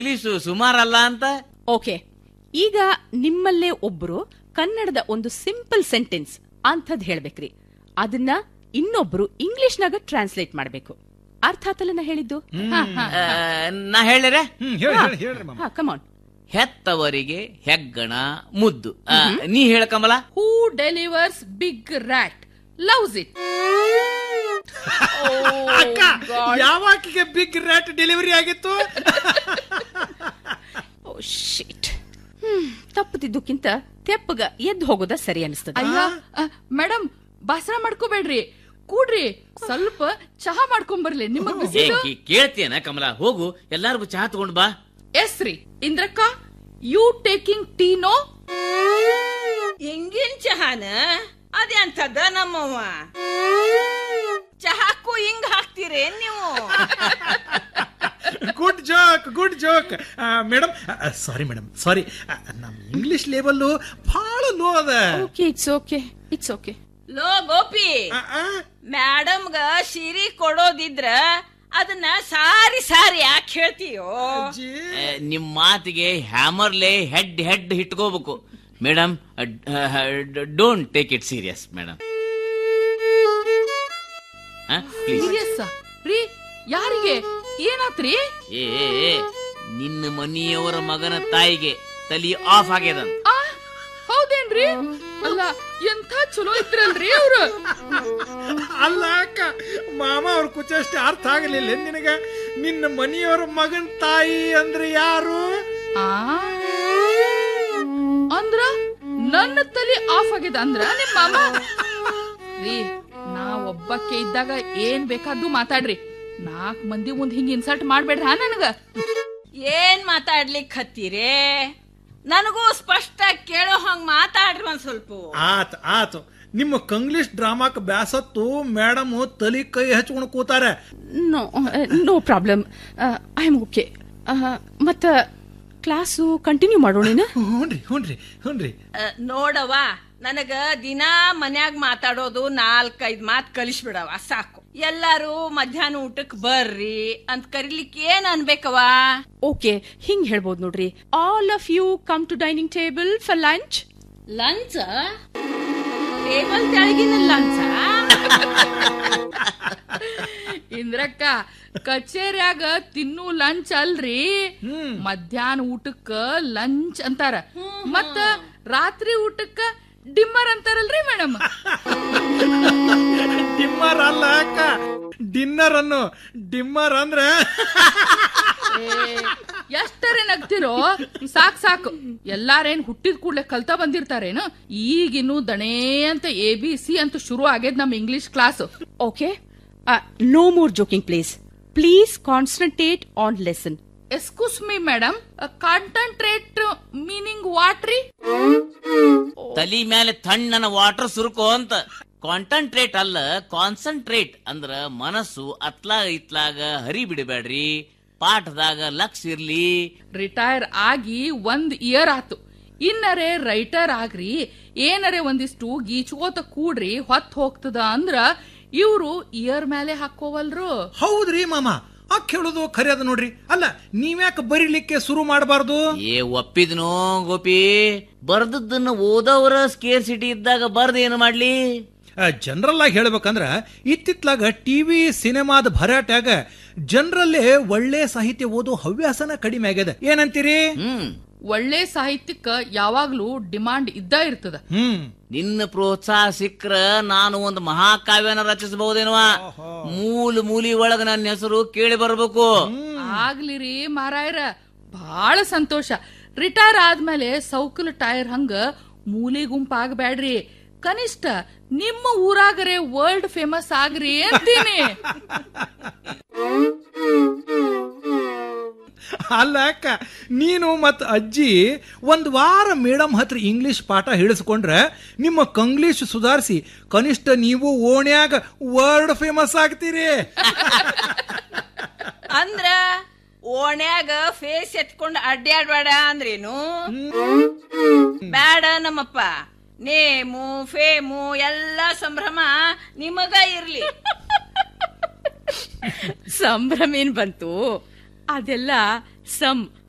English ಸುಮಾರಲ್ಲ ಅಂತ okay ಈಗ ನಿಮ್ಮಲ್ಲೇ ಒಬ್ರು ಕನ್ನಡದ ಒಂದು ಸಿಂಪಲ್ ಸೆಂಟೆನ್ಸ್ ಅಂಥದ್ ಹೇಳ್ಬೇಕ್ರಿ ಅದನ್ನ ಇನ್ನೊಬ್ರು ಇಂಗ್ಲಿಷ್ನಾಗ ಟ್ರಾನ್ಸ್ಲೇಟ್ ಮಾಡ್ಬೇಕು ಅರ್ಥ ಆತಲ್ಲ ನಾ ಹೇಳಿದ್ದು ಆ, ನಾ ಹೇಳಿರೆ ಹ್ಮ್ ಹೇಳಿ ಹೇಳಿ ಹೇಳ್ರಿ ಮಾಮ ಹಾ ಕಮಾನ್ ಹೆತ್ತವರಿಗೆ ಹೆಗ್ಗಣ ಮುದ್ದು ಆ, ನೀ ಹೇಳ ಕಮಲ ಹೂ delivers big rat loves it ಅಕ್ಕ ಯಾವಾಕಿಗೆ ಬಿಗ್ ರ್ಯಾಟ್ ಡೆಲಿವರಿ ಆಗಿತ್ತು ಓ ಶಿಟ್ ಹ್ಮ್ ತಪ್ಪದಿದ್ದಕ್ಕಿಂತ ತೆಪ್ಪಗ ಎದ್ದು ಹೋಗೋದ ಸರಿ ಅನಿಸ್ತದ ಅಯ್ಯ ಮೇಡಮ್ ಬಾಸರ ಮಾಡ್ಕೋಬೇಡ್ರಿ ಕೂಡ್ರಿ ಸ್ವಲ್ಪ ಚಹಾ ಮಾಡ್ಕೊಂಡ್ ಬರ್ಲಿ ನಿಮಗ್ ಏ, ಬಿಸಿಲು ಕೇ- ಕೇಳ್ತೀಯನ ಕಮಲ ಹೋಗು ಎಲ್ಲಾರ್ಗು ಚಹಾ ತಗೊಂಡ್ ಬಾ ಎಸ್ ರೀ ಇಂದ್ರಕ್ಕ ಯು ಟೇಕಿಂಗ್ ಟೀ ನೋ ಹಿಂಗಿನ್ ಚಹಾನ ಅದೆಂತದ ನಮ್ಮವ್ವ ಚಹಾಕ್ಕೂ ಹಿಂಗ್ ಹಾಕ್ತೀರೇನ್ ನೀವು good joke good joke madam sorry madam sorry ನಮ್ಮ ಇಂಗ್ಲಿಷ್ ಲೆವೆಲ್ ಬಹಳ ಲೋ ಅದ okay it's okay it's okay ಲೋ ಗೋಪಿ ಆ, ಆ, ಮೇಡಮ್ಗ ಸಿರಿ ಕೊಡೋದಿದ್ರ ಅದನ್ನ ಸಾರಿ ಸಾರಿ ಯಾಕೆ ಹೇಳ್ತೀಯೋ ಅಜ್ಜಿ. ಆ, ನಿಮ್ ಮಾತಿಗೆ ಹ್ಯಾಮರ್ಲೆ ಹೆಡ್ ಹೆಡ್ ಇಟ್ಕೋಬೇಕು madam don't take it serious madam please serious ರೀ ಯಾರಿಗೆ ಏನಾತ್ರಿ ಏ ಏ, ಏ, ನಿನ್ನ ಮನಿಯವರ ಮಗನ ತಾಯಿಗೆ ತಲಿ ಆಫ್ ಆಗ್ಯದಂತ ಆ ಹೌದೇನ್ರಿ ಅಲ್ಲ ಎಂಥ ಚಲೋ ಇದ್ರಲ್ರಿ ಅವ್ರು ಅಲ್ಲ ಅಕ್ಕ ಮಾಮ ಅವ್ರ ಕುಚಷ್ಟೇ ಅರ್ಥ ಆಗಲಿಲ್ಲ ನಿನಗ ನಿನ್ನ ಮನೆಯವರ ಮಗನ್ ತಾಯಿ ಅಂದ್ರೆ ಯಾರು ಆ ಅಂದ್ರ ನನ್ನ ತಲೆ ಆಫ್ ಆಗ್ಯದ ಅಂದ್ರ ನಿಮ್ಮ ಮಾಮ ರೀ ನಾ ಒಬ್ಬಕ್ಕೆ ಇದ್ದಾಗ ಏನ್ ಬೇಕಾದ್ದು ಮಾತಾಡ್ರಿ ನಾಲ್ಕ್ ಮಂದಿ ಮುಂದ್ ಹಿಂಗ್ ಇನ್ಸಲ್ಟ್ ಮಾಡ್ಬೇಡ್ರ ನನಗ ಏನ್ ಮಾತಾಡ್ಲಿಕ್ ಹತ್ತೀರೇ ನನಗೂ ಸ್ಪಷ್ಟ ಕೇಳೋ ಹಂಗ್ ಮಾತಾಡ್ರಿ ಒಂದ್ ಸ್ವಲ್ಪ ಆತ ಆತು ನಿಮ್ಮ ಕಂಗ್ಲೀಷ್ ಡ್ರಾಮಾಕ್ ಬ್ಯಾಸತ್ತು ಮೇಡಮ್ ತಲಿ ಕೈ ಹಚ್ಕೊಂಡು ಕೂತಾರೆ no no problem I am okay ಮತ್ತ ಕ್ಲಾಸು ಕಂಟಿನ್ಯೂ ಮಾಡೋಣ ಹ್ಞೂನ್ರಿ ಹ್ಞೂನ್ರಿ ಹ್ಞೂನ್ರಿ ಅ, ನೋಡವ್ವ ನನಗ ದಿನಾ ಮನ್ಯಾಗ ಮಾತಾಡೋದು ನಾಲ್ಕೈದ್ ಮಾತ್ ಕಲಿಸ್ಬಿಡವ ಸಾಕು ಎಲ್ಲಾರು ಮಧ್ಯಾಹ್ನ ಊಟಕ್ ಬರ್ರಿ ಅಂತ ಕರಿಲಿಕ್ಕೆ ಏನ್ ಅನ್ಬೇಕವ ಓಕೆ ಹಿಂಗ್ ಹೇಳ್ಬೋದು ನೋಡ್ರಿ all of you come to dining table for lunch ಲಂಚ ಟೇಬಲ್ ತೆಳಗಿನ ಲಂಚ ಇಂದ್ರಕ್ಕ ಕಚೇರಿಯಾಗ ತಿನ್ನು ಲಂಚ್ ಅಲ್ರಿ ಮಧ್ಯಾಹ್ನ ಊಟಕ್ಕ ಲಂಚ್ ಅಂತಾರ ಮತ್ತ ರಾತ್ರಿ ಊಟಕ್ಕ ಡಿಮ್ಮರ್ ಅಂತಾರಲ್ರಿ ಮೇಡಮ್ ಡಿಮ್ಮರ್ ಅಲ್ಲ ಅಕ್ಕ ಡಿನ್ನರ್ ಅನ್ನು ಡಿಮ್ಮರ್ ಅಂದ್ರೆ ಎಷ್ಟರೇ ನಗ್ತಿರೋ ಸಾಕ್ ಸಾಕು ಎಲ್ಲಾರೇನ್ ಹುಟ್ಟಿದ ಕೂಡ್ಲೆ ಕಲ್ತಾ ಬಂದಿರ್ತಾರೇನು ಈಗಿನ್ನು ದಣೇ ಅಂತ ಎ ಬಿ ಸಿ ಅಂತ ಶುರು ಆಗೇದ್ ನಮ್ English class okay no more joking please please concentrate on lesson excuse me madam concentrate meaning ವಾಟ್ರಿ ತಲಿ ಮೇಲೆ ತಣ್ಣನ ವಾಟರ್ ಸುರುಕೋ ಅಂತ ಕಾನ್ಸಂಟ್ರೇಟ್ ಅಲ್ಲ ಕಾನ್ಸಂಟ್ರೇಟ್ ಅಂದ್ರ ಮನಸ್ಸು ಅತ್ಲಾಗ ಇತ್ಲಾಗ ಹರಿ ಬಿಡಬೇಡ್ರಿ ಪಾಠದಾಗ ಲಕ್ಷ ಇರ್ಲಿ ರಿಟೈರ್ ಆಗಿ ಒಂದ್ ಇಯರ್ ಆತು ಇನ್ನರೇ ರೈಟರ್ ಆಗ್ರಿ ಏನರೇ ಒಂದಿಷ್ಟು ಗೀಚ್ಕೋತ ಕೂಡ್ರಿ ಹೊತ್ ಹೋಗ್ತದ ಅಂದ್ರ ಇವ್ರು ಇಯರ್ ಮೇಲೆ ಹಾಕೋವಲ್ರು ಹೌದ್ರಿ ಮಾಮ ಅಕ್ಕ ಹೇಳೋದು ಖರೆ ಅದ ನೋಡ್ರಿ ಅಲ್ಲ ನೀವ್ಯಾಕೆ ಬರೀಲಿಕ್ಕೆ ಶುರು ಮಾಡಬಾರ್ದು ಏ ಒಪ್ಪಿದ್ನೋ ಗೋಪಿ ಬರ್ದದ್ದನ್ನ ಓದೋರ ಸ್ಕೇರ್ ಸಿಟಿ ಇದ್ದಾಗ ಬರ್ದ ಏನು ಮಾಡ್ಲಿ ಜನರಲ್ ಆಗಿ ಹೇಳ್ಬೇಕಂದ್ರ ಇತ್ತಿತ್ಲಾಗ ಟಿವಿ ಸಿನಿಮಾದ ಭರಾಟ್ಯಾಗ ಜನರಲ್ಲೇ ಒಳ್ಳೆ ಸಾಹಿತ್ಯ ಓದೋ ಹವ್ಯಾಸನ ಕಡಿಮೆ ಆಗ್ಯದ ಏನಂತೀರಿ ಹ್ಮ್ ಒಳ್ಳೆ ಸಾಹಿತ್ಯಕ್ಕ ಯಾವಾಗ್ಲೂ ಡಿಮಾಂಡ್ ಇದ್ದ ಇರ್ತದ ಹ್ಮ್ ನಿನ್ನ ಪ್ರೋತ್ಸಾಹ ಸಿಕ್ರ ನಾನು ಒಂದು ಮಹಾಕಾವ್ಯನ ರಚಿಸಬಹುದೇನವ ಮೂಲ ಮೂಲಿ ಒಳಗ ನನ್ನ ಹೆಸರು ಕೇಳಿ ಬರ್ಬೇಕು ಆಗ್ಲಿರಿ ಮಾರಾಯರ ಬಹಳ ಸಂತೋಷ ರಿಟೈರ್ ಆದ್ಮೇಲೆ ಸೌಕಲ್ ಟೈರ್ ಹಂಗ ಮೂಲೆ ಗುಂಪಾಗಬೇಡ್ರಿ ಕನಿಷ್ಠ ನಿಮ್ಮ ಊರಾಗರೆ ವರ್ಲ್ಡ್ ಫೇಮಸ್ ಆಗ್ರಿ ಅಂತೀನಿ ಅಲ್ಲ ಅಕ್ಕ ನೀನು ಮತ್ ಅಜ್ಜಿ ಒಂದ್ ವಾರ ಮೇಡಮ್ ಹತ್ರ ಇಂಗ್ಲಿಷ್ ಪಾಠ ಹೇಳಿಸ್ಕೊಂಡ್ರೆ ನಿಮ್ಮ ಕಂಗ್ಲೀಷ್ ಸುಧಾರಿಸಿ ಕನಿಷ್ಠ ನೀವು ಓಣ್ಯಾಗ ವರ್ಲ್ಡ್ ಫೇಮಸ್ ಆಗ್ತೀರಿ ಅಂದ್ರ ಓಣ್ಯಾಗ ಫೇಸ್ ಎತ್ಕೊಂಡ್ ಅಡ್ಡಾಡ್ಬೇಡ ಅಂದ್ರೇನು ಬ್ಯಾಡ ನಮ್ಮಪ್ಪ ನೇಮು ಫೇಮು ಎಲ್ಲ ಸಂಭ್ರಮ ನಿಮಗ ಇರ್ಲಿ ಸಂಭ್ರಮ ಏನ್ ಬಂತು ಅದೆಲ್ಲ ಸಮ್